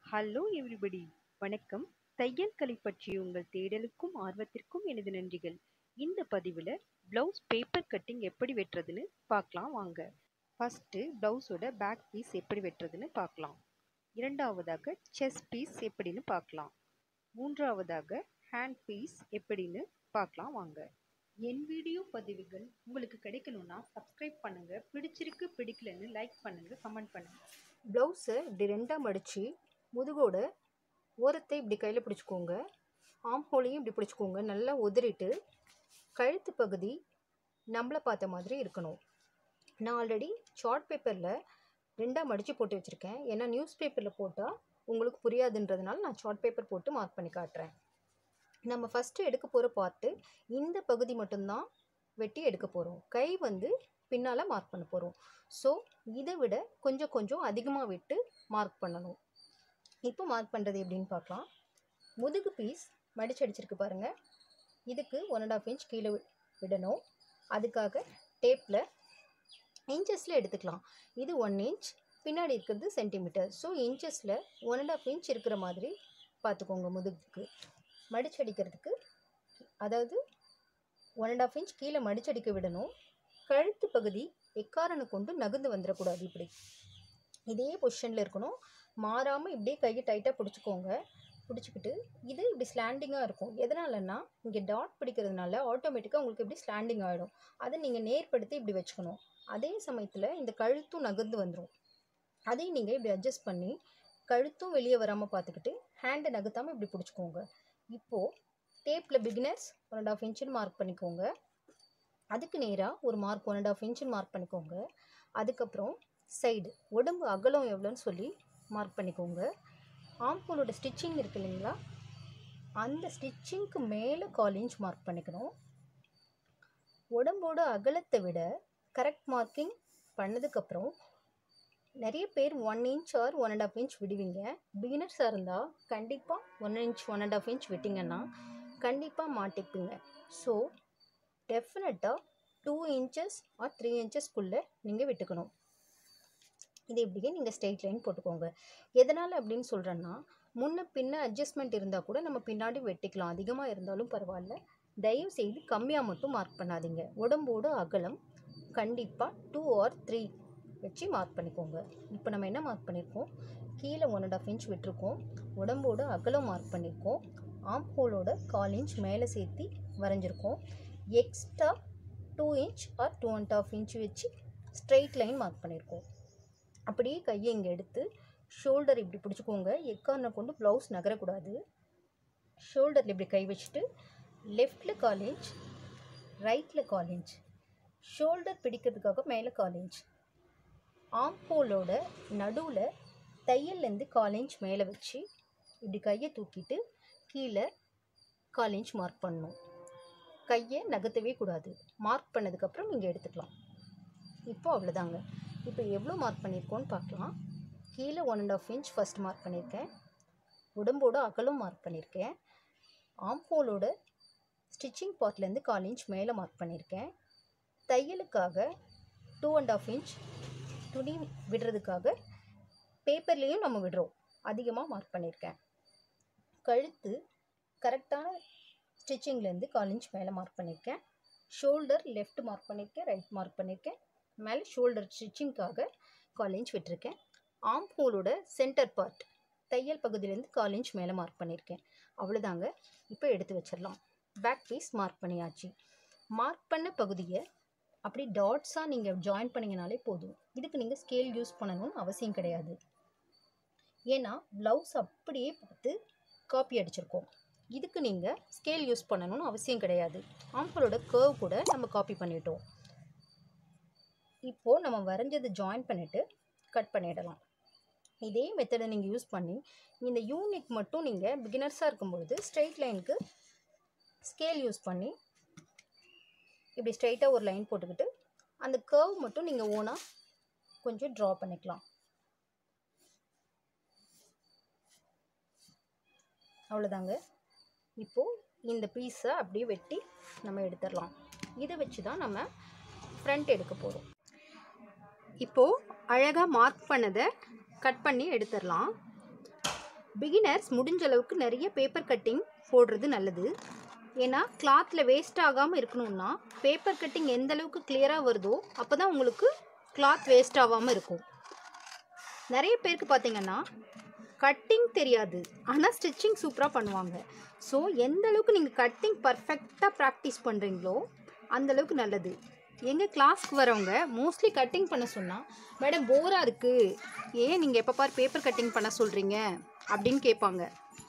hello everybody வணக்கம் தையல் கலை பற்றிய உங்கள் தேடலுக்கும் ஆர்வத்திற்கும் எனது நன்றிகள் இந்த பதிவில் ப்ளவுஸ் பேப்பர் கட்டிங் எப்படி வெட்டுறதுன்னு பார்க்கலாம் வாங்க ஃபஸ்ட்டு ப்ளவுஸோட பேக் பீஸ் எப்படி வெட்டுறதுன்னு பார்க்கலாம் இரண்டாவதாக செஸ் பீஸ் எப்படின்னு பார்க்கலாம் மூன்றாவதாக ஹேண்ட் பீஸ் எப்படின்னு பார்க்கலாம் வாங்க என் வீடியோ பதிவுகள் உங்களுக்கு கிடைக்கணும்னா சப்ஸ்கிரைப் பண்ணுங்க பிடிச்சிருக்கு பிடிக்கலன்னு லைக் பண்ணுங்க கமெண்ட் பண்ணுங்க ப்ளவுஸை இப்படி ரெண்டாக மடித்து முதுகோட ஓரத்தை இப்படி கையில் பிடிச்சிக்கோங்க ஆம் ஹோலையும் இப்படி பிடிச்சிக்கோங்க நல்லா உதறிட்டு கழுத்து பகுதி நம்மளை பார்த்த மாதிரி இருக்கணும் நான் ஆல்ரெடி சார்ட் பேப்பரில் ரெண்டாக மடித்து போட்டு வச்சுருக்கேன் ஏன்னா நியூஸ் பேப்பரில் போட்டால் உங்களுக்கு புரியாதுன்றதுனால நான் சார்ட் பேப்பர் போட்டு மார்க் பண்ணி காட்டுறேன் நம்ம ஃபஸ்ட்டு எடுக்க போகிற பார்ட்டு இந்த பகுதி மட்டும்தான் வெட்டி எடுக்க போகிறோம் கை வந்து பின்னால் மார்க் பண்ண போகிறோம் ஸோ இதை விட கொஞ்சம் கொஞ்சம் அதிகமாக விட்டு மார்க் பண்ணணும் இப்போ மார்க் பண்ணுறது எப்படின்னு பார்க்கலாம் முதுகு பீஸ் மடிச்சு அடிச்சிருக்கு பாருங்கள் இதுக்கு ஒன் அண்ட் ஆஃப் இன்ச் கீழே வி- விடணும் அதுக்காக டேப்பில் இன்ச்சஸில் எடுத்துக்கலாம் இது ஒன் இன்ச் பின்னாடி இருக்கிறது சென்டிமீட்டர் ஸோ இன்ச்சஸில் ஒன் அண்ட் ஆஃப் இன்ச் இருக்கிற மாதிரி பார்த்துக்கோங்க முதுகுக்கு மடிச்சடிக்கிறதுக்கு அதாவது ஒன் அண்ட் ஆஃப் இன்ச் கீழே மடிச்சடிக்க விடணும் கழுத்து பகுதி எக்காரணை கொண்டு நகர்ந்து வந்துடக்கூடாது இப்படி இதே பொசிஷனில் இருக்கணும் மாறாமல் இப்படியே கையை டைட்டாக பிடிச்சிக்கோங்க பிடிச்சிக்கிட்டு இது இப்படி ஸ்லாண்டிங்காக இருக்கும் எதனாலன்னா இங்கே டாட் பிடிக்கிறதுனால ஆட்டோமேட்டிக்காக உங்களுக்கு இப்படி ஸ்லாண்டிங் ஆகிடும் அதை நீங்கள் நேர்படுத்தி இப்படி வச்சுக்கணும் அதே சமயத்தில் இந்த கழுத்தும் நகர்ந்து வந்துடும் அதையும் நீங்கள் இப்படி அட்ஜஸ்ட் பண்ணி கழுத்தும் வெளியே வராமல் பார்த்துக்கிட்டு ஹேண்டை நகர்த்தாமல் இப்படி பிடிச்சிக்கோங்க இப்போது டேப்பில் பிகினர்ஸ் ஒன் அண்ட் ஆஃப் இன்ச்சுன்னு மார்க் பண்ணிக்கோங்க அதுக்கு நேராக ஒரு மார்க் ஒன் அண்ட் ஆஃப் இன்ச்சுன்னு மார்க் பண்ணிக்கோங்க அதுக்கப்புறம் சைடு உடம்பு அகலம் எவ்வளோன்னு சொல்லி மார்க் பண்ணிக்கோங்க ஆம்கோலோட ஸ்டிச்சிங் இருக்கு இல்லைங்களா அந்த ஸ்டிச்சிங்க்கு மேலே கால் இன்ச் மார்க் பண்ணிக்கணும் உடம்போட அகலத்தை விட கரெக்ட் மார்க்கிங் பண்ணதுக்கப்புறம் நிறைய பேர் one inch or one and half inch விடுவீங்க பிகினர்ஸாக இருந்தால் கண்டிப்பாக one inch one and half inch விட்டிங்கன்னா கண்டிப்பாக மாட்டிப்பீங்க ஸோ டெஃபினட்டாக டூ இன்ச்சஸ் ஆர் த்ரீ இன்ச்சஸ்க்குள்ளே நீங்கள் விட்டுக்கணும் இது இப்படியே நீங்கள் ஸ்ட்ரெயிட் லைன் போட்டுக்கோங்க எதனால் அப்படின்னு சொல்கிறேன்னா முன்ன பின்ன அட்ஜஸ்ட்மெண்ட் இருந்தால் கூட நம்ம பின்னாடி வெட்டிக்கலாம் அதிகமாக இருந்தாலும் பரவாயில்ல தயவு செய்து கம்மியாக மட்டும் மார்க் பண்ணாதீங்க உடம்போட அகலம் கண்டிப்பாக டூ ஆர் த்ரீ வச்சு மார்க் பண்ணிக்கோங்க இப்போ நம்ம என்ன மார்க் பண்ணியிருக்கோம் கீழே ஒன் அண்ட் ஆஃப் இன்ச் விட்டுருக்கோம் உடம்போட அகலம் மார்க் பண்ணியிருக்கோம் ஆம் ஹோலோட கால் இன்ச் மேலே சேர்த்து வரைஞ்சிருக்கோம் extra two inch or two and half inch வச்சு ஸ்ட்ரெயிட் லைன் மார்க் பண்ணியிருக்கோம் அப்படியே கையை இங்கே எடுத்து ஷோல்டர் இப்படி பிடிச்சிக்கோங்க எக்காரணம் கொண்டு ப்ளவுஸ் நகரக்கூடாது ஷோல்டரில் இப்படி கை வச்சுட்டு லெஃப்டில் கால் இன்ச் ரைட்டில் கால் இன்ச் ஷோல்டர் பிடிக்கிறதுக்காக மேலே கால் இன்ச் ஆம் ஹோலோட நடுவில் தையல்லேருந்து கால் இன்ச் மேலே வச்சு இப்படி கையை தூக்கிட்டு கீழே கால் இன்ச் மார்க் பண்ணணும் கையை நகர்த்தவே கூடாது மார்க் பண்ணதுக்கப்புறம் நீங்கள் எடுத்துக்கலாம் இப்போ அவ்வளோதாங்க இப்போ எவ்வளோ மார்க் பண்ணியிருக்கோன்னு பார்க்கலாம் கீழே one and half inch first mark பண்ணியிருக்கேன் உடம்போட அகலம் மார்க் பண்ணியிருக்கேன் ஆம்ஹோலோட ஸ்டிச்சிங் பார்ட்லேருந்து கால் இன்ச் மேலே மார்க் பண்ணியிருக்கேன் தையலுக்காக டூ அண்ட் ஆஃப் இன்ச் துணி விடுறதுக்காக பேப்பர்லேயும் நம்ம விடுறோம் அதிகமாக மார்க் பண்ணியிருக்கேன் கழுத்து கரெக்டான ஸ்டிச்சிங்லேருந்து கால் இன்ச் மேலே மார்க் பண்ணியிருக்கேன் ஷோல்டர் லெஃப்ட் மார்க் பண்ணியிருக்கேன் ரைட் மார்க் பண்ணியிருக்கேன் மேலே ஷோல்டர் ஸ்டிச்சிங்க்காக கால் இன்ச் விட்டுருக்கேன் ஆம் ஹோலோட சென்டர் பார்ட் தையல் பகுதியிலேருந்து கால் இன்ச் மேலே மார்க் பண்ணியிருக்கேன் அவ்வளோதாங்க இப்போ எடுத்து வச்சிடலாம் பேக் பீஸ் மார்க் பண்ணியாச்சு மார்க் பண்ண பகுதியை அப்படி டாட்ஸாக நீங்கள் ஜாயின் பண்ணிங்கனாலே போதும் இதுக்கு நீங்கள் ஸ்கேல் யூஸ் பண்ணணும்னு அவசியம் கிடையாது ஏன்னா ப்ளவுஸ் அப்படியே பார்த்து காப்பி அடிச்சிருக்கோம் இதுக்கு நீங்கள் ஸ்கேல் யூஸ் பண்ணணும்னு அவசியம் கிடையாது ஆம்பளோட கர்வ் கூட நம்ம காப்பி பண்ணிட்டோம் இப்போது நம்ம வரைஞ்சதை ஜாயின் பண்ணிவிட்டு கட் பண்ணிடலாம் இதே மெத்தடை நீங்கள் யூஸ் பண்ணி இந்த யூனிட் மட்டும் நீங்கள் பிகினர்ஸாக இருக்கும்பொழுது ஸ்ட்ரெயிட் லைனுக்கு ஸ்கேல் யூஸ் பண்ணி இப்படி ஸ்ட்ரைட்டாக ஒரு லைன் போட்டுக்கிட்டு அந்த கர்வ் மட்டும் நீங்கள் ஓனாக கொஞ்சம் ட்ரா பண்ணிக்கலாம் அவ்வளோதாங்க இப்போது இந்த பீஸை அப்படியே வெட்டி நம்ம எடுத்துடலாம் இதை வச்சு தான் நம்ம ஃப்ரண்ட் எடுக்க போகிறோம் இப்போது அழகாக மார்க் பண்ணதை கட் பண்ணி எடுத்துடலாம் பிகினர்ஸ் முடிஞ்ச அளவுக்கு நிறைய பேப்பர் கட்டிங் போடுறது நல்லது ஏன்னா கிளாத்தில் வேஸ்ட் ஆகாமல் இருக்கணும்னா பேப்பர் கட்டிங் எந்த அளவுக்கு கிளியராக வருதோ அப்போ தான் உங்களுக்கு கிளாத் வேஸ்ட் ஆகாமல் இருக்கும் நிறைய பேருக்கு பார்த்தீங்கன்னா கட்டிங் தெரியாது ஆனால் ஸ்டிச்சிங் சூப்பராக பண்ணுவாங்க ஸோ எந்த அளவுக்கு நீங்கள் கட்டிங் பர்ஃபெக்டாக ப்ராக்டிஸ் பண்ணுறீங்களோ அந்த அளவுக்கு நல்லது எங்கள் கிளாஸ்க்கு வரவங்க மோஸ்ட்லி கட்டிங் பண்ண சொன்னால் மேடம் போராக இருக்குது ஏன் நீங்கள் எப்போ பார் பேப்பர் கட்டிங் பண்ண சொல்கிறீங்க அப்படின்னு கேட்பாங்க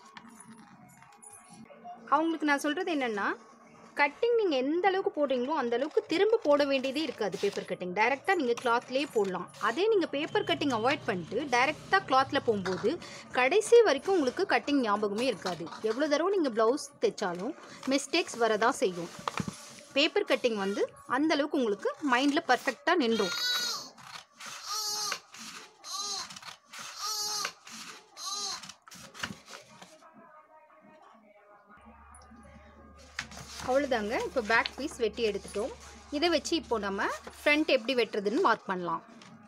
அவங்களுக்கு நான் சொல்கிறது என்னென்னா கட்டிங் நீங்கள் எந்த அளவுக்கு போடுறீங்களோ அந்த அளவுக்கு திரும்ப போட வேண்டியதே இருக்காது பேப்பர் கட்டிங் டைரெக்டாக நீங்கள் கிளாத்லேயே போடலாம் அதே நீங்கள் பேப்பர் கட்டிங் அவாய்ட் பண்ணிட்டு டைரெக்டாக கிளாத்தில் போகும்போது கடைசி வரைக்கும் உங்களுக்கு கட்டிங் ஞாபகமே இருக்காது எவ்வளோ தடவை நீங்கள் ப்ளவுஸ் தைச்சாலும் மிஸ்டேக்ஸ் வரதான் செய்யும் பேப்பர் கட்டிங் வந்து அந்த அளவுக்கு உங்களுக்கு மைண்டில் பர்ஃபெக்டாக நின்றும் அவ்வளோதாங்க இப்போ பேக் பீஸ் வெட்டி எடுத்துட்டோம் இதை வச்சு இப்போ நம்ம ஃப்ரண்ட் எப்படி வெட்டுறதுன்னு மார்க் பண்ணலாம்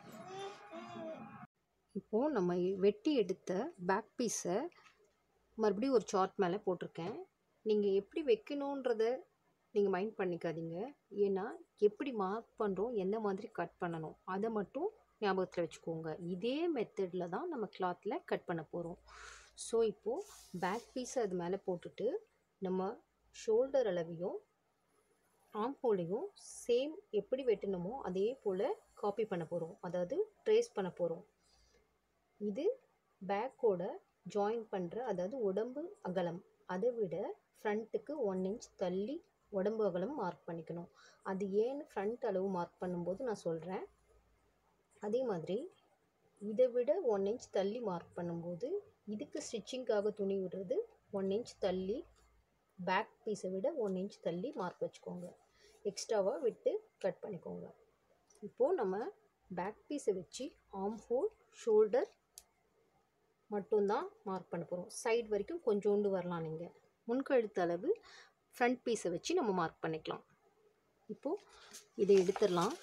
இப்போது நம்ம வெட்டி எடுத்த பேக் பீஸை மறுபடியும் ஒரு சார்ட் மேலே போட்டிருக்கேன் நீங்கள் எப்படி வைக்கணுன்றத நீங்கள் மைண்ட் பண்ணிக்காதீங்க ஏன்னா எப்படி மார்க் பண்ணுறோம் எந்த மாதிரி கட் பண்ணணும் அதை மட்டும் ஞாபகத்தில் வச்சுக்கோங்க இதே மெத்தடில் தான் நம்ம கிளாத்தில் கட் பண்ண போகிறோம் ஸோ இப்போது பேக் பீஸை அது மேலே போட்டுட்டு நம்ம ஷோல்டர் அளவையும் ஆம் ஹோலையும் சேம் எப்படி வெட்டணுமோ அதே போல் காப்பி பண்ண போகிறோம் அதாவது ட்ரேஸ் பண்ண போகிறோம் இது பேக்கோட ஜாயின் பண்ணுற அதாவது உடம்பு அகலம் அதை விட ஃப்ரண்ட்டுக்கு ஒன் இன்ச் தள்ளி உடம்பு அகலம் மார்க் பண்ணிக்கணும் அது ஏன்னு ஃப்ரண்ட் அளவு மார்க் பண்ணும்போது நான் சொல்கிறேன் அதே மாதிரி இதை விட ஒன் இன்ச் தள்ளி மார்க் பண்ணும்போது இதுக்கு ஸ்டிச்சிங்காக துணி விடுறது ஒன் இன்ச் தள்ளி பேக் பீஸை விட ஒன் இன்ச் தள்ளி மார்க் வச்சுக்கோங்க எக்ஸ்ட்ராவாக விட்டு கட் பண்ணிக்கோங்க இப்போது நம்ம பேக் பீஸை வச்சு ஆம் ஹோல் ஷோல்டர் மட்டும்தான் மார்க் பண்ண போகிறோம் சைடு வரைக்கும் கொஞ்சோண்டு வரலாம் நீங்கள் முன்கழுத்து அளவு ஃப்ரண்ட் பீஸை வச்சு நம்ம மார்க் பண்ணிக்கலாம் இப்போது இதை எடுத்துடலாம்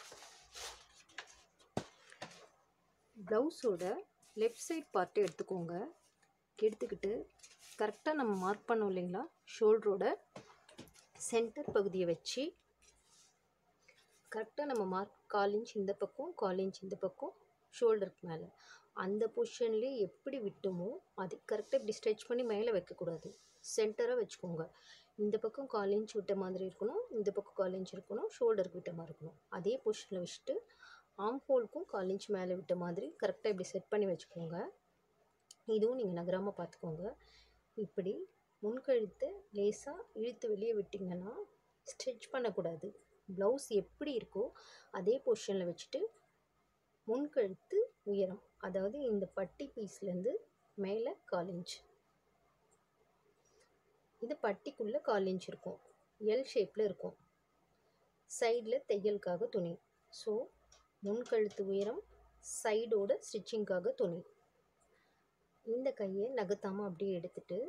ப்ளவுஸோட லெஃப்ட் சைட் பார்ட்டை எடுத்துக்கோங்க எடுத்துக்கிட்டு கரெக்டாக நம்ம மார்க் பண்ணோம் இல்லைங்களா ஷோல்டரோட சென்டர் பகுதியை வச்சு கரெக்டாக நம்ம மார்க் கால் இன்ச் இந்த பக்கம் கால் இன்ச் இந்த பக்கம் ஷோல்டருக்கு மேலே அந்த பொசிஷன்லேயே எப்படி விட்டோமோ அது கரெக்டாக இப்படி ஸ்ட்ரெச் பண்ணி மேலே வைக்கக்கூடாது சென்டராக வச்சுக்கோங்க இந்த பக்கம் கால் இன்ச் விட்ட மாதிரி இருக்கணும் இந்த பக்கம் கால் இன்ச் இருக்கணும் ஷோல்டருக்கு விட்ட மாதிரி இருக்கணும் அதே பொசிஷனில் வச்சுட்டு ஆம் ஹோலுக்கும் கால் இன்ச் மேலே விட்ட மாதிரி கரெக்டாக இப்படி செட் பண்ணி வச்சுக்கோங்க இதுவும் நீங்கள் நகராமல் பார்த்துக்கோங்க இப்படி முன்கழுத்தை லேசாக இழுத்து வெளியே விட்டிங்கன்னா ஸ்டிச் பண்ணக்கூடாது ப்ளவுஸ் எப்படி இருக்கோ அதே பொசிஷனில் வச்சுட்டு முன்கழுத்து உயரம் அதாவது இந்த பட்டி பீஸ்லேருந்து மேலே கால் இன்ச் இது பட்டிக்குள்ளே கால் இன்ச் இருக்கும் எல் ஷேப்பில் இருக்கும் சைடில் தையலுக்காக துணி ஸோ முன்கழுத்து உயரம் சைடோட ஸ்டிச்சிங்காக துணி இந்த கையை நகர்த்தாமல் அப்படியே எடுத்துட்டு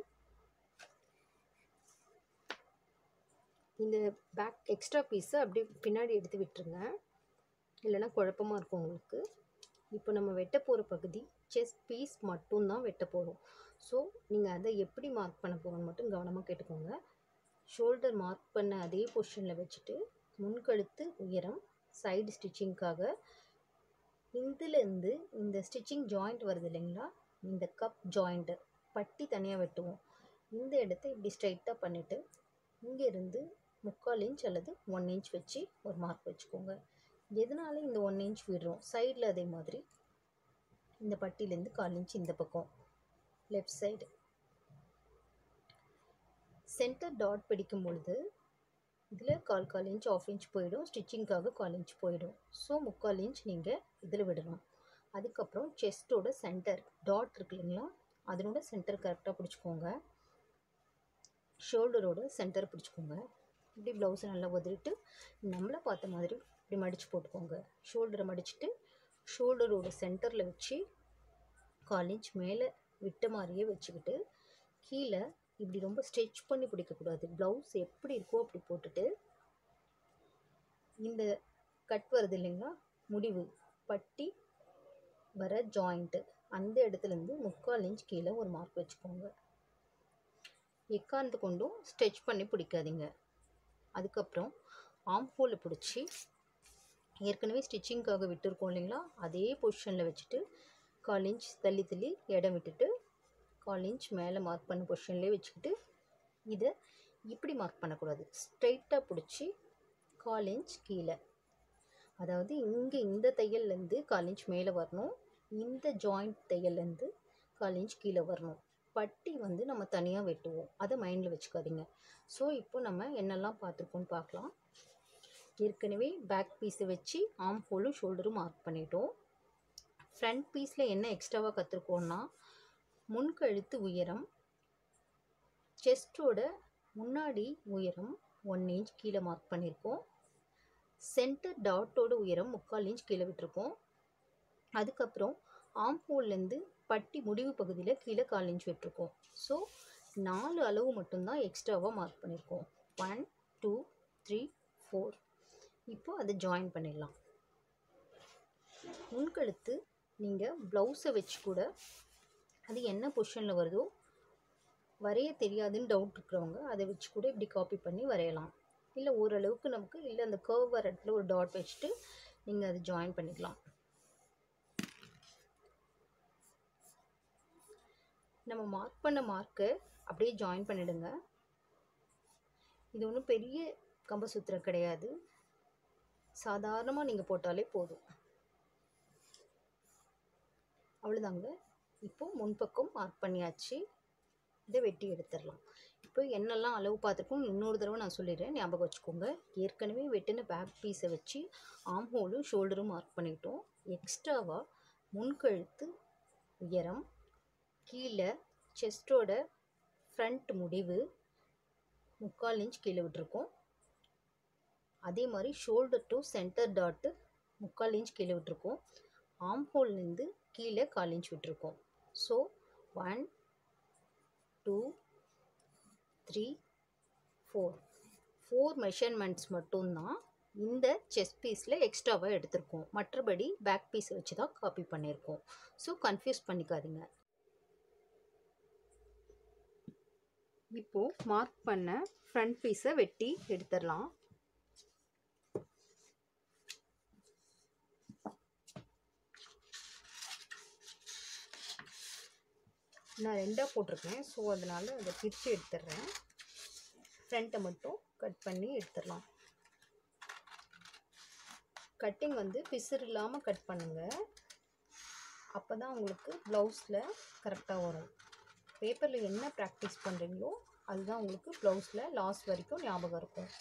இந்த பேக் எக்ஸ்ட்ரா பீஸை அப்படியே பின்னாடி எடுத்து விட்டுருங்க இல்லைன்னா குழப்பமாக இருக்கும் உங்களுக்கு இப்போ நம்ம வெட்ட போகிற பகுதி செஸ்ட் பீஸ் மட்டும்தான் வெட்ட போகிறோம் ஸோ நீங்கள் அதை எப்படி மார்க் பண்ண போகிறோன்னு மட்டும் கவனமாக கேட்டுக்கோங்க ஷோல்டர் மார்க் பண்ண அதே பொசிஷனில் வச்சுட்டு முன்கழுத்து உயரம் சைடு ஸ்டிச்சிங்க்காக இதுலேருந்து இந்த ஸ்டிச்சிங் ஜாயிண்ட் வருது இல்லைங்களா இந்த கப் ஜாயிண்ட்டு பட்டி தனியாக வெட்டுவோம் இந்த இடத்த இப்படி ஸ்ட்ரைட்டாக பண்ணிவிட்டு இங்கேருந்து முக்கால் இன்ச் அல்லது ஒன் இன்ச் வச்சு ஒரு மார்க் வச்சுக்கோங்க எதனால இந்த ஒன் இன்ச் விடுறோம் சைடில் அதே மாதிரி இந்த பட்டியிலேருந்து கால் இன்ச் இந்த பக்கம் லெஃப்ட் சைடு சென்டர் டாட் பிடிக்கும் பொழுது இதில் கால் கால் இன்ச் ஆஃப் இன்ச் போயிடும் ஸ்டிச்சிங்க்காக கால் இன்ச் போயிடும் ஸோ முக்கால் இன்ச் நீங்கள் இதில் விடணும் அதுக்கப்புறம் செஸ்ட்டோட சென்டர் டாட் இருக்கு இல்லைங்களா அதனோட சென்டர் கரெக்டாக பிடிச்சிக்கோங்க ஷோல்டரோட சென்டர் பிடிச்சிக்கோங்க இப்படி ப்ளவுஸை நல்லா உதறிட்டு நம்மளை பார்த்த மாதிரி இப்படி மடித்து போட்டுக்கோங்க ஷோல்டரை மடிச்சுட்டு ஷோல்டரோட சென்டரில் வச்சு கால் இன்ச் மேலே விட்ட மாதிரியே வச்சுக்கிட்டு கீழே இப்படி ரொம்ப ஸ்ட்ரெச் பண்ணி பிடிக்கக்கூடாது ப்ளவுஸ் எப்படி இருக்கோ அப்படி போட்டுட்டு இந்த கட் வருது இல்லைங்களா முடிவு பட்டி வர ஜாயிண்ட்டு அந்த இடத்துலேருந்து முக்கால் இன்ச் கீழே ஒரு மார்க் வச்சுக்கோங்க எக்காந்து கொண்டும் ஸ்ட்ரெச் பண்ணி பிடிக்காதீங்க அதுக்கப்புறம் ஆம் ஹோலை பிடிச்சி ஏற்கனவே ஸ்டிச்சிங்க்காக விட்டுருக்கோம் இல்லைங்களா அதே பொசிஷனில் வச்சுட்டு கால் இன்ச் தள்ளி தள்ளி இடம் விட்டுட்டு கால் இன்ச் மேலே மார்க் பண்ண பொசிஷன்லேயே வச்சுக்கிட்டு இதை இப்படி மார்க் பண்ணக்கூடாது ஸ்ட்ரைட்டாக பிடிச்சி கால் இன்ச் கீழே அதாவது இங்கே இந்த தையல்லேருந்து கால் இன்ச் மேலே வரணும் இந்த ஜாயிண்ட் தையல்லேருந்து கால் இன்ச் கீழே வரணும் பட்டி வந்து நம்ம தனியாக வெட்டுவோம் அதை மைண்டில் வச்சுக்காதீங்க ஸோ இப்போ நம்ம என்னெல்லாம் பார்த்துருக்கோம்னு பார்க்கலாம் ஏற்கனவே பேக் பீஸை வச்சு ஆம் ஹோலும் ஷோல்டரும் மார்க் பண்ணிட்டோம் ஃப்ரண்ட் பீஸில் என்ன எக்ஸ்ட்ராவாக கற்றுருக்கோன்னா முன்கழுத்து உயரம் செஸ்டோட முன்னாடி உயரம் ஒன் இன்ச் கீழே மார்க் பண்ணியிருக்கோம் சென்டர் டாட்டோட உயரம் முக்கால் இன்ச் கீழே விட்டுருக்கோம் அதுக்கப்புறம் ஆம் ஹோல்லேருந்து பட்டி முடிவு பகுதியில் கீழே கால் இன்ச் விட்டுருக்கோம் ஸோ நாலு அளவு மட்டும்தான் எக்ஸ்ட்ராவாக மார்க் பண்ணியிருக்கோம் ஒன் டூ த்ரீ ஃபோர் இப்போ அதை ஜாயின் பண்ணிடலாம் முன்கழுத்து நீங்கள் ப்ளவுஸை வச்சு கூட அது என்ன பொசிஷனில் வருதோ வரைய தெரியாதுன்னு டவுட் இருக்கிறவங்க அதை வச்சு கூட இப்படி காப்பி பண்ணி வரையலாம் இல்லை ஓரளவுக்கு நமக்கு இல்லை அந்த கர்வ் வர இடத்துல ஒரு டாட் வச்சுட்டு நீங்கள் அதை ஜாயின் பண்ணிக்கலாம் நம்ம மார்க் பண்ண மார்க்கை அப்படியே ஜாயின் பண்ணிடுங்க இது ஒன்றும் பெரிய கம்பசூத்திரம் கிடையாது சாதாரணமாக நீங்கள் போட்டாலே போதும் அவ்வளோதாங்க இப்போது முன்பக்கம் மார்க் பண்ணியாச்சு இதை வெட்டி எடுத்துடலாம் இப்போ என்னெல்லாம் அளவு பார்த்துருக்கோம் இன்னொரு தடவை நான் சொல்லிடுறேன் ஞாபகம் வச்சுக்கோங்க ஏற்கனவே வெட்டின பேக் பீஸை வச்சு ஆம் ஹோலும் ஷோல்டரும் மார்க் பண்ணிட்டோம் எக்ஸ்ட்ராவாக முன்கழுத்து உயரம் கீழே செஸ்டோட ஃப்ரண்ட் முடிவு முக்கால் இன்ச் கீழே விட்டுருக்கோம் அதே மாதிரி ஷோல்டர் டு சென்டர் டாட்டு முக்கால் இன்ச் கீழே விட்டுருக்கோம் ஆம் ஹோல்லேருந்து கீழே கால் இன்ச் விட்டுருக்கோம் so one two three four four measurements மட்டும்தான் இந்த செஸ் பீஸில் எக்ஸ்ட்ராவாக எடுத்திருக்கோம் மற்றபடி பேக் பீஸை வச்சு தான் காப்பி பண்ணியிருக்கோம் ஸோ கன்ஃபியூஸ் பண்ணிக்காதீங்க இப்போது மார்க் பண்ண ஃப்ரண்ட் பீஸை வெட்டி எடுத்துடலாம் நான் ரெண்டாக போட்டிருக்கேன் ஸோ அதனால் அதை பிரித்து எடுத்துடுறேன் ஃப்ரண்ட்டை மட்டும் கட் பண்ணி எடுத்துடலாம் கட்டிங் வந்து பிசுறு இல்லாமல் கட் பண்ணுங்கள் அப்போ தான் உங்களுக்கு ப்ளவுஸில் கரெக்டாக வரும் பேப்பரில் என்ன ப்ராக்டிஸ் பண்ணுறீங்களோ அதுதான் உங்களுக்கு ப்ளவுஸில் லாஸ்ட் வரைக்கும் ஞாபகம் இருக்கும்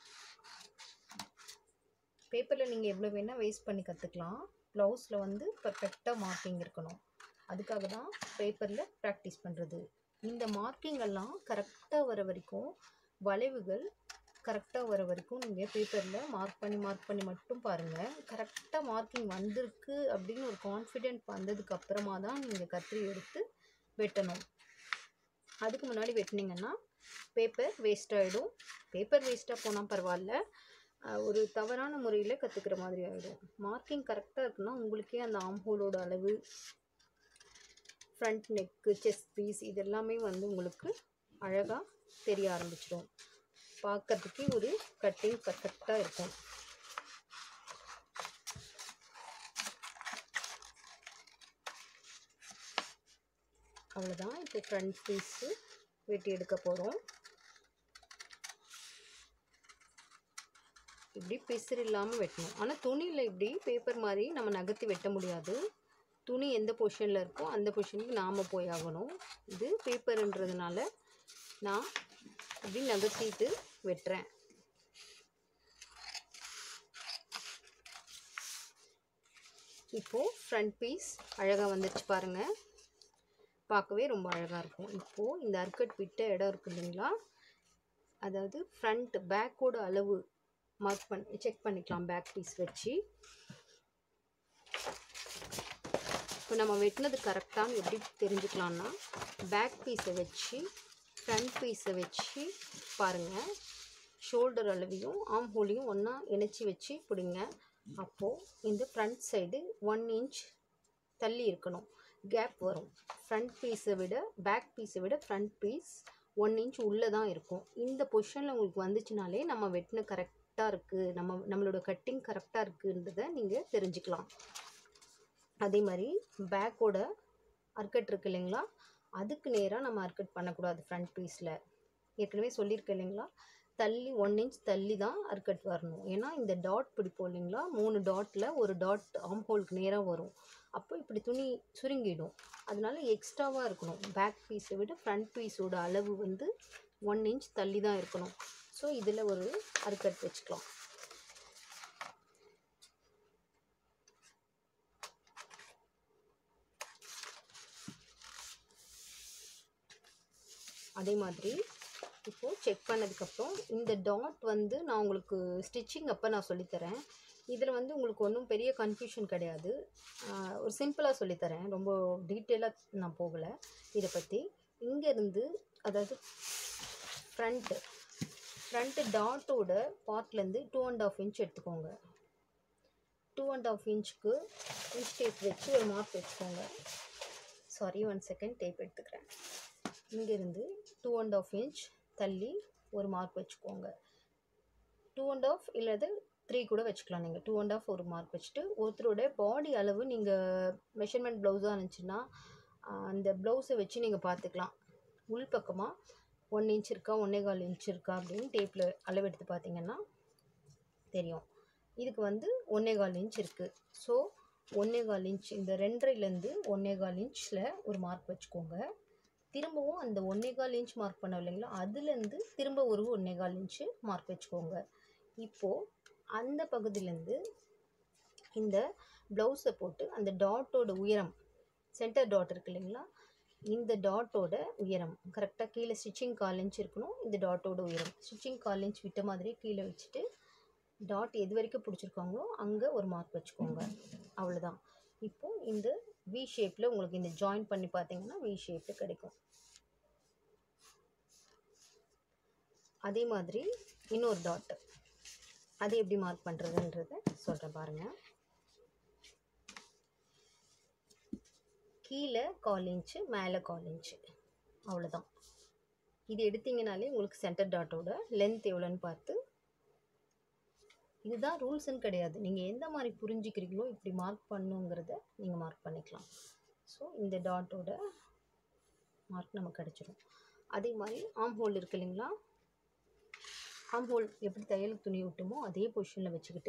பேப்பரில் நீங்கள் எவ்வளோ வேணால் வேஸ்ட் பண்ணி கற்றுக்கலாம் ப்ளவுஸில் வந்து பர்ஃபெக்டாக மார்க்கிங் இருக்கணும் அதுக்காக தான் பேப்பரில் ப்ராக்டிஸ் பண்ணுறது இந்த மார்க்கிங் எல்லாம் கரெக்டாக வர வரைக்கும் வளைவுகள் கரெக்டாக வர வரைக்கும் நீங்கள் பேப்பரில் மார்க் பண்ணி மார்க் பண்ணி மட்டும் பாருங்கள் கரெக்டாக மார்க்கிங் வந்திருக்கு அப்படின்னு ஒரு கான்ஃபிடென்ட் வந்ததுக்கு அப்புறமா தான் நீங்கள் கத்திரி எடுத்து வெட்டணும் அதுக்கு முன்னாடி வெட்டினீங்கன்னா பேப்பர் வேஸ்ட் ஆகிடும் பேப்பர் வேஸ்ட்டாக போனால் பரவாயில்ல அஹ் ஒரு தவறான முறையில் கற்றுக்கிற மாதிரி ஆகிடும் மார்க்கிங் கரெக்டாக இருக்குன்னா உங்களுக்கே அந்த ஆம்ஹோலோட அளவு ஃப்ரண்ட் நெக்கு செஸ்ட் பீஸ் இது எல்லாமே வந்து உங்களுக்கு அழகாக தெரிய ஆரம்பிச்சிடும் பார்க்கறதுக்கே ஒரு கட்டிங் பர்ஃபெக்டாக இருக்கும் அவ்வளோதான் இப்போ ஃப்ரண்ட் பீஸு வெட்டி எடுக்க போகிறோம் இப்படி பிசுறு இல்லாமல் வெட்டணும் ஆனால் துணியில் இப்படி பேப்பர் மாதிரி நம்ம நகர்த்தி வெட்ட முடியாது துணி எந்த பொசிஷனில் இருக்கோ அந்த பொசிஷனுக்கு நாம் போய் ஆகணும் இது பேப்பருன்றதுனால நான் இப்படி நகர்த்திட்டு வெட்டுறேன் இப்போது ஃப்ரண்ட் பீஸ் அழகாக வந்துருச்சு பாருங்கள் பார்க்கவே ரொம்ப அழகாக இருக்கும் இப்போது இந்த அர்க்கட் விட்ட இடம் இருக்கு இல்லைங்களா அதாவது ஃப்ரண்ட் பேக்கோட அளவு மார்க் பண்ணி செக் பண்ணிக்கலாம் பேக் பீஸ் வச்சு இப்போ நம்ம வெட்டினது கரெக்டானு எப்படி தெரிஞ்சுக்கலாம்னா பேக் பீஸை வச்சு ஃப்ரண்ட் பீஸை வச்சு பாருங்கள் ஷோல்டர் அளவையும் ஆம் ஹோலையும் ஒன்றா இணைச்சி வச்சு பிடிங்க அப்போது இந்த ஃப்ரண்ட் சைடு ஒன் இன்ச் தள்ளி இருக்கணும் கேப் வரும் ஃப்ரண்ட் பீஸை விட பேக் பீஸை விட ஃப்ரண்ட் பீஸ் ஒன் இன்ச் உள்ளே தான் இருக்கும் இந்த பொசிஷனில் உங்களுக்கு வந்துச்சுனாலே நம்ம வெட்டின கரெக்டாக இருக்குது நம்ம நம்மளோட கட்டிங் கரெக்டாக இருக்குன்றதை நீங்கள் தெரிஞ்சுக்கலாம் அதே மாதிரி பேக்கோட அர்க்கட் இருக்கு இல்லைங்களா அதுக்கு நேராக நம்ம அர்க்கட் பண்ணக்கூடாது ஃப்ரண்ட் பீஸில் ஏற்கனவே சொல்லியிருக்கேன் இல்லைங்களா தள்ளி ஒன் இன்ச் தள்ளி தான் அர்க்கட் வரணும் ஏன்னா இந்த டாட் பிடிப்போம் இல்லைங்களா மூணு டாட்டில் ஒரு டாட் ஆம் ஹோலுக்கு நேராக வரும் அப்போ இப்படி துணி சுருங்கிடும் அதனால எக்ஸ்ட்ராவாக இருக்கணும் பேக் பீஸை விட ஃப்ரண்ட் பீஸோட அளவு வந்து ஒன் இன்ச் தள்ளி தான் இருக்கணும் ஸோ இதில் ஒரு அர்க்கட் வச்சுக்கலாம் அதே மாதிரி இப்போது செக் பண்ணதுக்கப்புறம் இந்த டாட் வந்து நான் உங்களுக்கு ஸ்டிச்சிங் அப்போ நான் சொல்லித்தரேன் இதில் வந்து உங்களுக்கு ஒன்றும் பெரிய கன்ஃபியூஷன் கிடையாது ஆஹ் ஒரு சிம்பிளாக சொல்லித்தரேன் ரொம்ப டீட்டெயிலாக நான் போகலை இதை பற்றி இங்கேருந்து அதாவது ஃப்ரண்ட்டு ஃப்ரண்ட்டு டாட்டோட பார்ட்லேருந்து டூ அண்ட் ஆஃப் இன்ச் எடுத்துக்கோங்க டூ அண்ட் ஆஃப் இன்ச்சுக்கு இன்ச் டேப் வச்சு ஒரு மார்க் வச்சுக்கோங்க சாரி ஒன் செகண்ட் டேப் எடுத்துக்கிறேன் இங்கேருந்து டூ அண்ட் ஆஃப் இன்ச் தள்ளி ஒரு மார்க் வச்சுக்கோங்க டூ அண்ட் ஆஃப் இல்லாத த்ரீ கூட வச்சுக்கலாம் நீங்கள் டூ அண்ட் ஆஃப் ஒரு மார்க் வச்சுட்டு ஒருத்தரோட பாடி அளவு நீங்கள் மெஷர்மெண்ட் ப்ளவுஸாக இருந்துச்சுன்னா ஆஹ் அந்த ப்ளவுஸை வச்சு நீங்கள் பார்த்துக்கலாம் உள் பக்கமாக ஒன் இன்ச் இருக்கா ஒன்றே கால் இன்ச் இருக்கா அப்படின்னு டேப்பில் அளவு எடுத்து பார்த்தீங்கன்னா தெரியும் இதுக்கு வந்து ஒன்றே கால் இன்ச் இருக்குது ஸோ ஒன்றே கால் இன்ச் இந்த ரெண்டரைலேருந்து ஒன்றே கால் இன்ச்சில் ஒரு மார்க் வச்சுக்கோங்க திரும்பவும் அந்த ஒன்றே கால் இன்ச் மார்க் பண்ணோம் இல்லைங்களா அதுலேருந்து திரும்ப ஒரு ஒன்றே கால் இன்ச்சு மார்க் வச்சுக்கோங்க இப்போது அந்த பகுதியிலேருந்து இந்த ப்ளவுஸை போட்டு அந்த டாட்டோட உயரம் சென்டர் டாட் இருக்கு இல்லைங்களா இந்த டாட்டோட உயரம் கரெக்டாக கீழே ஸ்டிச்சிங் கால் இன்ச் இருக்கணும் இந்த டாட்டோட உயரம் ஸ்டிச்சிங் கால் இன்ச் விட்ட மாதிரி கீழே வச்சுட்டு டாட் எது வரைக்கும் பிடிச்சிருக்காங்களோ அங்கே ஒரு மார்க் வச்சுக்கோங்க அவ்வளோதான் இப்போது இந்த வி ஷேப்பில் உங்களுக்கு இந்த ஜாயின் பண்ணி பார்த்தீங்கன்னா வி ஷேப்பில் கிடைக்கும் அதே மாதிரி இன்னொரு டாட் அது எப்படி மார்க் பண்ணுறதுன்றத சொல்கிறேன் பாருங்கள் கீழே கால் இன்ச்சு மேலே கால் இன்ச்சு அவ்வளோதான் இது எடுத்தீங்கனாலே உங்களுக்கு சென்டர் டாட்டோட லென்த் எவ்வளோன்னு பார்த்து இதுதான் ரூல்ஸ்னு கிடையாது நீங்கள் எந்த மாதிரி புரிஞ்சுக்கிறீங்களோ இப்படி மார்க் பண்ணுங்கிறத நீங்கள் மார்க் பண்ணிக்கலாம் ஸோ இந்த டாட்டோட மார்க் நமக்கு கிடச்சிரும் அதே மாதிரி ஆம் ஹோல் இருக்கு இல்லைங்களா ஆம் ஹோல் எப்படி தையலுக்கு துணி விட்டுமோ அதே பொசிஷனில் வச்சுக்கிட்டு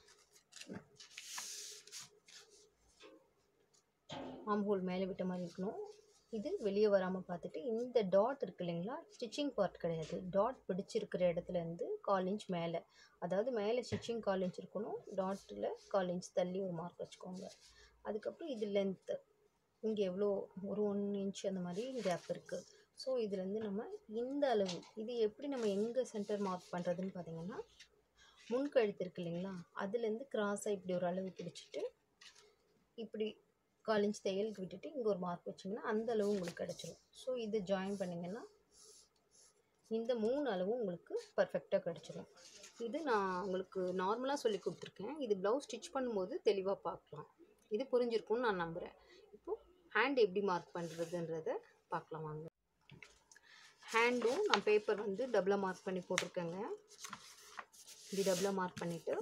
ஆம் ஹோல் மேலே விட்ட மாதிரி இருக்கணும் இது வெளியே வராமல் பார்த்துட்டு இந்த டாட் இருக்கு இல்லைங்களா ஸ்டிச்சிங் பார்ட் கிடையாது டாட் பிடிச்சிருக்கிற இடத்துல இருந்து கால் இன்ச் மேலே அதாவது மேலே ஸ்டிச்சிங் கால் இன்ச் இருக்கணும் டாட்டில் கால் இன்ச் தள்ளி ஒரு மார்க் வச்சுக்கோங்க அதுக்கப்புறம் இது லென்த்து இங்கே எவ்வளோ ஒரு ஒன் இன்ச் அந்த மாதிரி கேப் இருக்குது ஸோ இதுலேருந்து நம்ம இந்த அளவு இது எப்படி நம்ம எங்கே சென்டர் மார்க் பண்ணுறதுன்னு பார்த்தீங்கன்னா முன்கழுத்து இருக்கு இல்லைங்களா அதுலேருந்து கிராஸாக இப்படி ஒரு அளவு பிடிச்சிட்டு இப்படி கால் இன்ச் தையலுக்கு விட்டுட்டு இங்கே ஒரு மார்க் வச்சிங்கன்னா அந்த அளவு உங்களுக்கு கிடச்சிரும் ஸோ இது ஜாயின் பண்ணிங்கன்னா இந்த மூணு அளவும் உங்களுக்கு பர்ஃபெக்டாக கிடச்சிரும் இது நான் உங்களுக்கு நார்மலாக சொல்லி கொடுத்துருக்கேன் இது ப்ளவுஸ் ஸ்டிச் பண்ணும்போது தெளிவாக பார்க்கலாம் இது புரிஞ்சிருக்கும்னு நான் நம்புகிறேன் இப்போது ஹேண்ட் எப்படி மார்க் பண்ணுறதுன்றத பார்க்கலாம் வாங்க ஹேண்டும் நான் பேப்பர் வந்து டபுளாக மார்க் பண்ணி போட்டிருக்கேங்க இப்படி டபுளாக மார்க் பண்ணிவிட்டு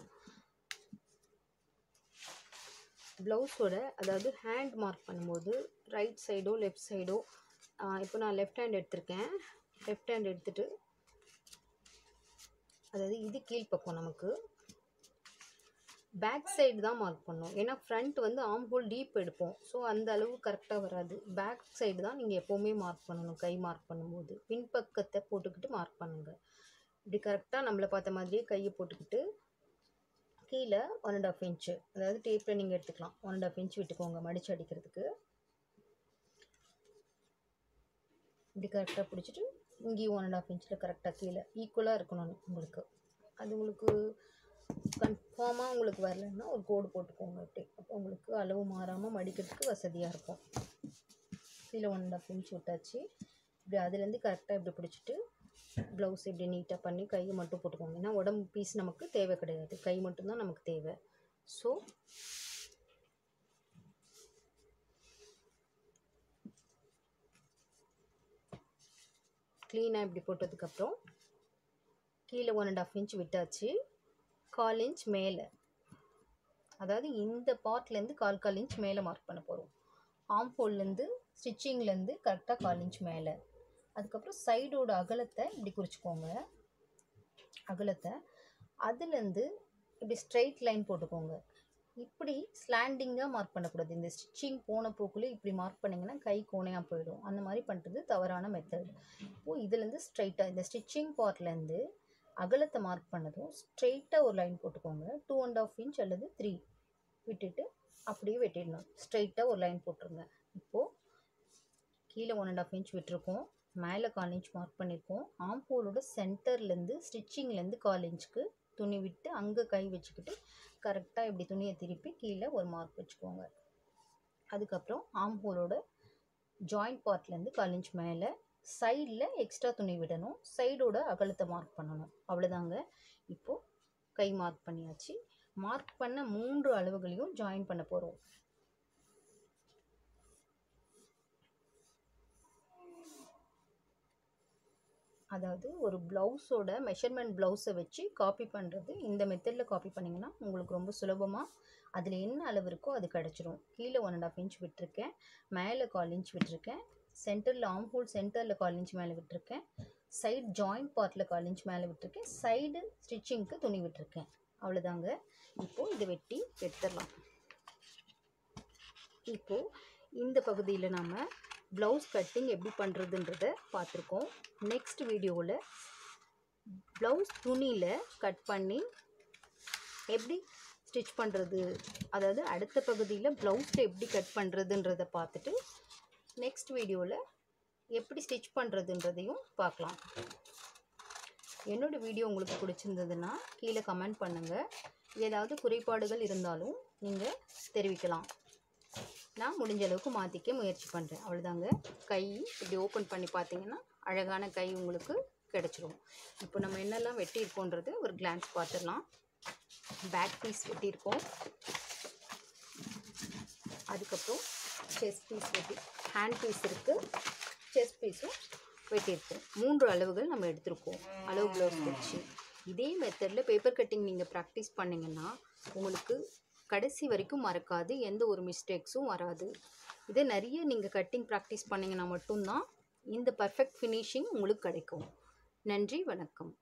ப்ளவுஸோட அதாவது ஹேண்ட் மார்க் பண்ணும்போது ரைட் சைடோ லெஃப்ட் சைடோ இப்போ நான் லெஃப்ட் ஹேண்ட் எடுத்திருக்கேன் லெஃப்ட் ஹேண்ட் எடுத்துட்டு அதாவது இது கீழ்ப்பக்கம் நமக்கு பேக் சைடு தான் மார்க் பண்ணோம் ஏன்னா ஃப்ரண்ட் வந்து ஆம் ஹோல் டீப் எடுப்போம் ஸோ அந்த அளவு கரெக்டாக வராது பேக் சைடு தான் நீங்கள் எப்போவுமே மார்க் பண்ணணும் கை மார்க் பண்ணும்போது பின்பக்கத்தை போட்டுக்கிட்டு மார்க் பண்ணுங்கள் இப்படி கரெக்டாக நம்மளை பார்த்த மாதிரியே கையை போட்டுக்கிட்டு கீழே ஒன் அண்ட் ஆஃப் இன்ச்சு அதாவது டேப்பில் நீங்கள் எடுத்துக்கலாம் ஒன் அண்ட் ஆஃப் இன்ச் விட்டுக்கோங்க மடிச்சு அடிக்கிறதுக்கு இப்படி கரெக்டாக பிடிச்சிட்டு இங்கேயும் ஒன் அண்ட் ஆஃப் இன்ச்சில் கரெக்டாக கீழே ஈக்குவலாக இருக்கணும் உங்களுக்கு அது உங்களுக்கு கன்ஃபார்மாக உங்களுக்கு வரலன்னா ஒரு கோடு போட்டுக்கோங்க அப்படி அப்போ உங்களுக்கு அளவு மாறாமல் மடிக்கிறதுக்கு வசதியாக இருக்கும் கீழே ஒன் அண்ட் ஆஃப் இன்ச் விட்டாச்சு இப்படி அதுலேருந்து கரெக்டாக இப்படி பிடிச்சிட்டு ப்ளவுஸ் இப்படி நீட்டாக பண்ணி கையை மட்டும் போட்டுக்கோங்க ஏன்னா உடம்பு பீஸ் நமக்கு தேவை கிடையாது கை மட்டும்தான் நமக்கு தேவை ஸோ க்ளீனாக இப்படி போட்டதுக்கப்புறம் கீழே ஒன் அண்ட் ஆஃப் இன்ச் விட்டாச்சு கால் இன்ச் மேலே அதாவது இந்த பார்ட்லேருந்து கால் கால் இன்ச் மேலே மார்க் பண்ண போகிறோம் ஆம் ஹோல்லேருந்து ஸ்டிச்சிங்லேருந்து கரெக்டாக கால் இன்ச் மேலே அதுக்கப்புறம் சைடோட அகலத்தை இப்படி குறிச்சிக்கோங்க அகலத்தை அதுலேருந்து இப்படி ஸ்ட்ரைட் லைன் போட்டுக்கோங்க இப்படி ஸ்லாண்டிங்காக மார்க் பண்ணக்கூடாது இந்த ஸ்டிச்சிங் போன போக்குள்ளே இப்படி மார்க் பண்ணிங்கன்னா கை கோணையாக போயிடும் அந்த மாதிரி பண்ணுறது தவறான மெத்தட் இப்போது இதுலேருந்து ஸ்ட்ரைட்டாக இந்த ஸ்டிச்சிங் பார்ட்லேருந்து அகலத்தை மார்க் பண்ணதும் ஸ்ட்ரெயிட்டாக ஒரு லைன் போட்டுக்கோங்க டூ அண்ட் ஆஃப் இன்ச் அல்லது த்ரீ விட்டுட்டு அப்படியே வெட்டிடணும் ஸ்ட்ரைட்டாக ஒரு லைன் போட்டுருங்க இப்போது கீழே ஒன் அண்ட் ஆஃப் இன்ச் விட்டுருக்கோம் மேலே கால் இன்ச் மார்க் பண்ணியிருக்கோம் ஆம் ஹோலோட சென்டர்லேருந்து ஸ்டிச்சிங்லேருந்து கால் இன்ச்சுக்கு துணி விட்டு அங்கே கை வச்சுக்கிட்டு கரெக்டாக இப்படி துணியை திருப்பி கீழே ஒரு மார்க் வச்சுக்கோங்க அதுக்கப்புறம் ஆம் ஹோலோட ஜாயிண்ட் பார்ட்லேருந்து கால் இன்ச் மேலே சைடில் எக்ஸ்ட்ரா துணி விடணும் சைடோட அகலத்தை மார்க் பண்ணணும் அவ்வளோதாங்க இப்போது கை மார்க் பண்ணியாச்சு மார்க் பண்ண மூன்று அளவுகளையும் ஜாயின் பண்ண போகிறோம் அதாவது ஒரு ப்ளவுஸோட மெஷர்மெண்ட் ப்ளவுஸை வச்சு காப்பி பண்ணுறது இந்த மெத்தடில் காப்பி பண்ணிங்கன்னா உங்களுக்கு ரொம்ப சுலபமாக அதில் என்ன அளவு இருக்கோ அது கிடச்சிரும் கீழே ஒன் அண்ட் ஆஃப் இன்ச் விட்டுருக்கேன் மேலே கால் இன்ச் விட்டுருக்கேன் சென்டரில் ஆம் ஹோல் சென்டரில் கால் இன்ச் மேலே விட்டுருக்கேன் சைடு ஜாயிண்ட் பார்ட்டில் கால் இன்ச் மேலே விட்டுருக்கேன் சைடு ஸ்டிச்சிங்க்கு துணி விட்டுருக்கேன் அவ்வளோதாங்க இப்போது இதை வெட்டி எடுத்துடலாம் இப்போது இந்த பகுதியில் நாம் ப்ளவுஸ் கட்டிங் எப்படி பண்ணுறதுன்றத பார்த்துருக்கோம் நெக்ஸ்ட் வீடியோவில் ப்ளவுஸ் துணியில் கட் பண்ணி எப்படி ஸ்டிச் பண்ணுறது அதாவது அடுத்த பகுதியில் ப்ளவுஸில் எப்படி கட் பண்ணுறதுன்றதை பார்த்துட்டு நெக்ஸ்ட் வீடியோவில் எப்படி ஸ்டிச் பண்ணுறதுன்றதையும் பார்க்கலாம் என்னோடய வீடியோ உங்களுக்கு பிடிச்சிருந்ததுன்னா கீழே கமெண்ட் பண்ணுங்கள் ஏதாவது குறைபாடுகள் இருந்தாலும் நீங்கள் தெரிவிக்கலாம் நான் முடிஞ்ச அளவுக்கு மாற்றிக்க முயற்சி பண்ணுறேன் அவ்வளோதாங்க கை இப்படி ஓப்பன் பண்ணி பார்த்தீங்கன்னா அழகான கை உங்களுக்கு கிடச்சிரும் இப்போ நம்ம என்னெல்லாம் வெட்டியிருக்கோன்றது ஒரு கிளான்ஸ் பார்த்துடலாம் பேக் பீஸ் வெட்டியிருக்கோம் அதுக்கப்புறம் செஸ்ட் பீஸ் வெட்டி ஹேண்ட் பீஸ் இருக்குது செஸ்ட் பீஸும் வெட்டியிருக்கோம் மூன்று அளவுகள் நம்ம எடுத்திருக்கோம் அளவு ப்ளவுஸ் வச்சு இதே மெத்தடில் பேப்பர் கட்டிங் நீங்கள் ப்ராக்டிஸ் பண்ணிங்கன்னா உங்களுக்கு கடைசி வரைக்கும் மறக்காது எந்த ஒரு மிஸ்டேக்ஸும் வராது இதை நிறைய நீங்கள் கட்டிங் ப்ராக்டிஸ் பண்ணிங்கன்னா மட்டும்தான் இந்த பர்ஃபெக்ட் ஃபினிஷிங் உங்களுக்கு கிடைக்கும் நன்றி வணக்கம்